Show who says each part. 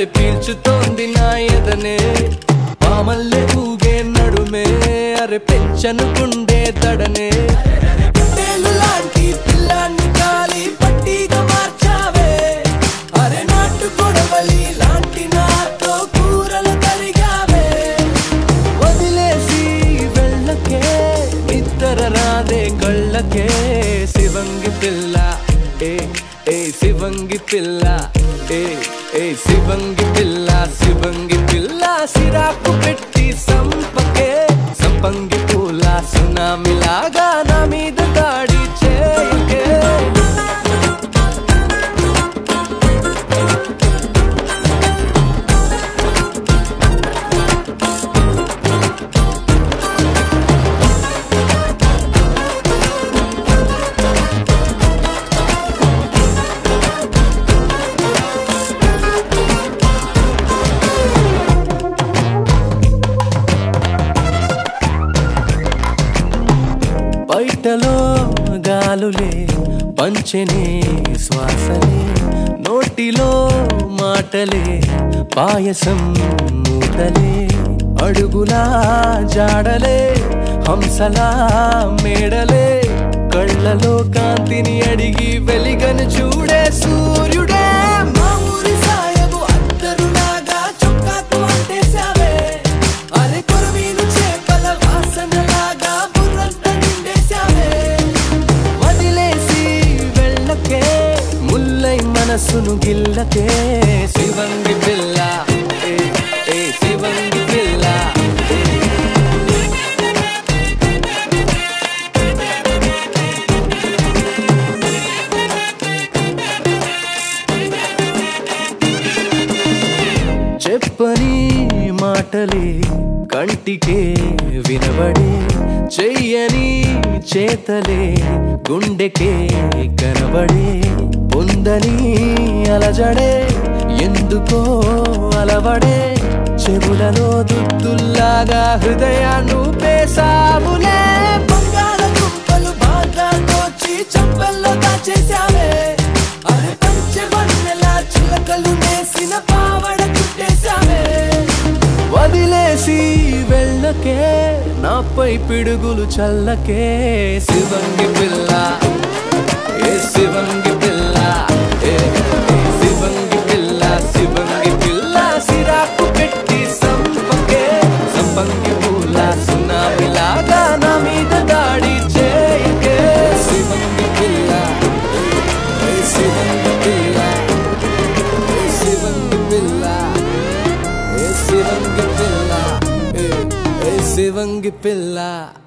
Speaker 1: గాలి పీల్చుతోంది నా ఎదనే పామల్లే ఊగే నడుమే అరే పెంచనుకుండే తడనే
Speaker 2: తేలు లాంటి పిల్లాన్ని గాలి పట్టిగా మార్చావే అరే నాటు కొడవలి లాంటి నాతో కూరలు తరిగావే
Speaker 1: వదిలేసి వెళ్ళకే నిద్ర రాదే కళ్ళకే శివంగి పిల్ల ఏ ఏ శివంగి పిల్ల ఏ ఏ శివంగి పిల్ల శివంగి పిల్ల సిరాకు పెట్టి సంపకే సంపంగి పూల సునామిలాగా నా మీద దాడి చేయకే బయటలో గాలులే పంచనే శ్వాసలే నోటిలో మాటలే పాయసం మూటలే అడుగులా జాడలే హంసలా మేడలే కళ్ళలో కాంతిని అడిగి వెలిగను చూడే సూర్యుడే
Speaker 2: మా ఊరి సాయబు అత్తరులాగా చొక్కాకు అంటేశావే అరే కొరమీను చేపల వాసనలాగా బుర్రంతా నిండేశావే
Speaker 1: వదిలేసి వెళ్ళకే ముల్లై మనసును గిల్లకే శివంగి పిల్ల ఏ, ఏ శివంగి పిల్ల ఏ. చెప్పని మాటలే కంటికే వినబడే చెయ్యని చేతలే గుండెకే కనబడే పొందని అలజడే ఎందుకో అలవడే చెవులలో దుద్దుల్లాగా హృదయాన్ని పేసావులే
Speaker 2: బంగాళ దుంపలు బాగా దోచి చంపల్లో దాచేశావే అరే పంచవన్నెల చిలకలు నేసిన పావడ చుట్టేశావే
Speaker 1: వదిలేసి వెళ్ళకే నాపై పిడుగులు చల్లకే శివంగి పిల్ల ఏ శివంగి పిల్ల ఏ ఏ శివంగి పిల్ల శివంగి పిల్ల సిరాకు పెట్టి సంపకే సంపంగి పూల సునామిలాగా నా మీద దాడి చేయకే శివంగి పిల్ల ఏ శివంగి పిల్ల ఏ శివంగి పిల్ల ఏ శివంగి పిల్ల ఏ ఏ శివంగి పిల్ల